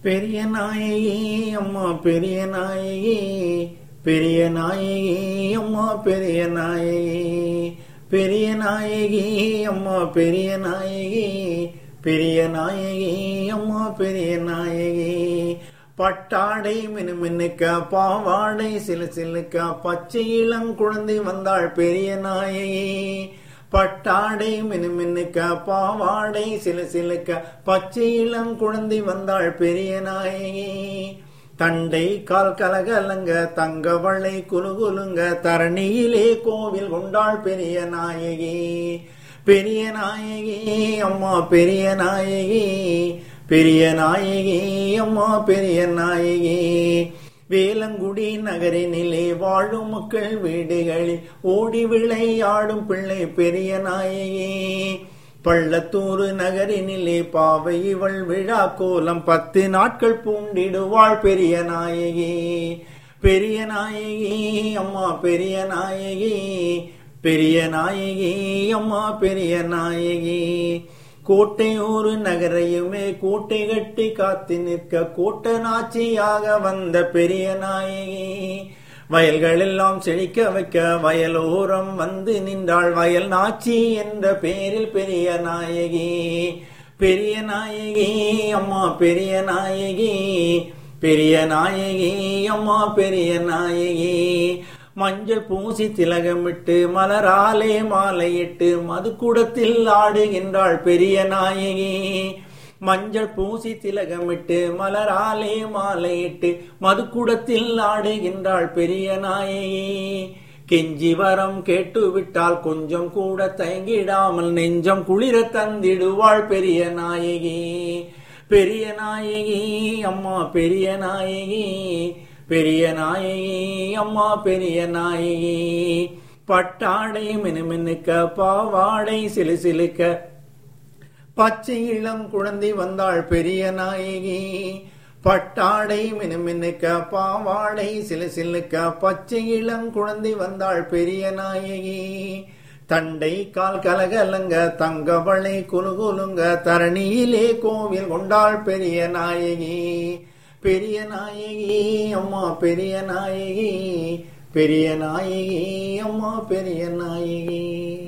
பெரிய நாயகி அம்மா பெரிய நாயகி பெரிய நாயகி அம்மா பெரிய நாயகி பெரிய நாயகி அம்மா பெரிய நாயகி பெரிய நாயகி அம்மா பெரிய நாயகி பட்டாடை மினுமினுக்க பாவாடை சிலு சிலுக்க பச்சை இளம் குழந்தை வந்தாள் பெரிய நாயகி பட்டாடை மினுமினுக்க பாவாடை சிலு சிலுக்க பச்சை இளம் குழந்தை வந்தாள் பெரிய நாயகி தண்டை கால் கலகலங்க தங்கவளை குலுகுலுங்க தரணியிலே கோவில் கொண்டாள் பெரிய நாயகி பெரிய நாயகி அம்மா பெரிய நாயகி பெரிய நாயகி அம்மா பெரிய நாயகி வேலங்குடி நகரினிலே வாழும் மக்கள் வீடுகளில் ஓடி விளையாடும் பிள்ளை பெரிய நாயகி பள்ளத்தூரு நகரினிலே பாவை இவள் விழா கோலம் பத்து நாட்கள் பூண்டிடுவாள் பெரிய நாயகி பெரிய நாயகி அம்மா பெரிய நாயகி பெரிய நாயகி அம்மா பெரிய நாயகி கோட்டையூர் நகரையுமே கோட்டை கட்டி காத்து நிற்க கோட்ட நாச்சியாக வந்த பெரிய நாயகி வயல்கள் எல்லாம் செழிக்க வைக்க வயலோரம் வந்து நின்றாள் வயல் நாச்சி என்ற பெயரில் பெரிய நாயகி பெரிய நாயகி அம்மா பெரிய நாயகி பெரிய நாயகி அம்மா பெரிய நாயகி மஞ்சள் பூசி திலகமிட்டு மலராலே மாலையிட்டு மதுக்குடத்தில் ஆடுகின்றாள் பெரிய நாயகி மஞ்சள் பூசி திலகமிட்டு மலராலே மாலையிட்டு மதுக்குடத்தில் ஆடுகின்றாள் பெரிய நாயகி கெஞ்சி வரம் கேட்டு விட்டால் கொஞ்சம் கூட தயங்கிடாமல் நெஞ்சம் குளிர தந்திடுவாள் பெரிய நாயகி பெரிய நாயகி அம்மா பெரிய நாயகி பெரிய நாயகி அம்மா பெரிய நாயகி பட்டாடை மினுமினுக்க பாவாடை சிலு சிலுக்க பச்சை இளம் குழந்தை வந்தாள் பெரிய நாயகி பட்டாடை மினுமினுக்க பாவாடை சிலு சிலுக்க பச்சை இளம் குழந்தை வந்தாள் பெரிய நாயகி தண்டை கால் கலகலங்க தங்கவளை குலுகுலுங்க தரணியிலே கோவில் கொண்டாள் பெரிய நாயகி பெரிய நாயகி அம்மா பெரிய நாயகி பெரிய நாயகி அம்மா பெரிய நாயகி